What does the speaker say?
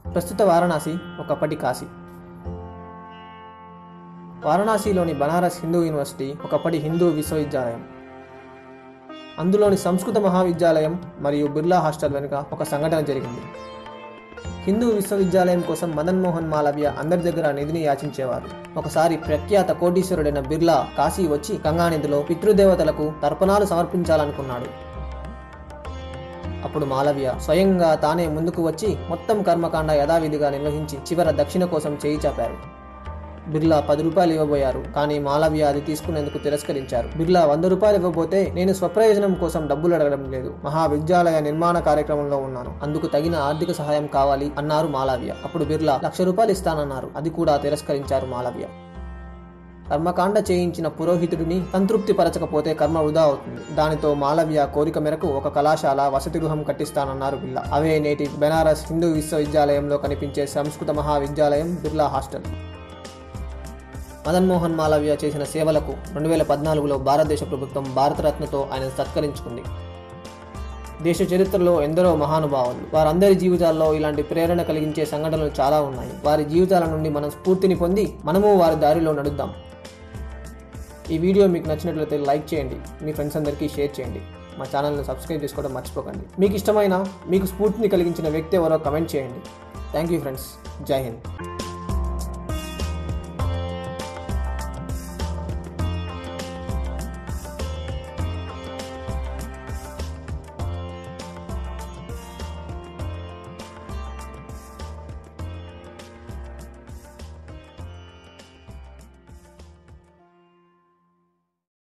ప్రస్తుత వారణాసి ఒకప్పటి కాశీ వారణాసిలోని బనారస్ హిందూ యూనివర్సిటీ ఒకప్పటి హిందూ విశ్వవిద్యాలయం అందులోని సంస్కృత మహావిద్యాలయం మరియు బిర్లా హాస్టల్ వెనుక ఒక సంఘటన జరిగింది హిందూ విశ్వవిద్యాలయం కోసం మదన్ మోహన్ మాలవ్య అందరి దగ్గర నిధిని యాచించేవారు ఒకసారి ప్రఖ్యాత కోటీశ్వరుడైన బిర్లా కాశీ వచ్చి గంగానదిలో పితృదేవతలకు తర్పణాలు సమర్పించాలనుకున్నాడు అప్పుడు మాలవ్య స్వయంగా తానే ముందుకు వచ్చి మొత్తం కర్మకాండ యథావిధిగా నిర్వహించి చివర దక్షిణ కోసం చేయి చాపారు బిర్లా పది రూపాయలు ఇవ్వబోయారు కానీ మాలవ్య అది తీసుకునేందుకు తిరస్కరించారు బిర్లా వంద రూపాయలు ఇవ్వబోతే నేను స్వప్రయోజనం కోసం డబ్బులు అడగడం లేదు మహావిద్యాలయ నిర్మాణ కార్యక్రమంలో ఉన్నాను అందుకు తగిన ఆర్థిక సహాయం కావాలి అన్నారు మాలవ్య అప్పుడు బిర్లా లక్ష రూపాయలు ఇస్తానన్నారు అది కూడా తిరస్కరించారు మాలవ్య కర్మకాండ చేయించిన పురోహితుడిని సంతృప్తి పరచకపోతే కర్మ వృధా అవుతుంది దానితో మాలవ్య కోరిక మేరకు ఒక కళాశాల వసతి గృహం కట్టిస్తానన్నారు బిర్లా అవే నేటి బెనారస్ హిందూ విశ్వవిద్యాలయంలో కనిపించే సంస్కృత మహావిద్యాలయం బిర్లా హాస్టల్ మదన్ మోహన్ మాలవ్య చేసిన సేవలకు రెండు వేల పద్నాలుగులో భారతదేశ ప్రభుత్వం భారతరత్నతో ఆయన సత్కరించుకుంది దేశ చరిత్రలో ఎందరో మహానుభావులు వారందరి జీవితాల్లో ఇలాంటి ప్రేరణ కలిగించే సంఘటనలు చాలా ఉన్నాయి వారి జీవితాల నుండి మనం స్ఫూర్తిని పొంది మనము వారి దారిలో నడుద్దాం ఈ వీడియో మీకు నచ్చినట్లయితే లైక్ చేయండి మీ ఫ్రెండ్స్ అందరికీ షేర్ చేయండి మా ఛానల్ని సబ్స్క్రైబ్ చేసుకోవడం మర్చిపోకండి మీకు ఇష్టమైన మీకు స్ఫూర్తిని కలిగించిన వ్యక్తి ఎవరో కమెంట్ చేయండి థ్యాంక్ యూ ఫ్రెండ్స్ జై హింద్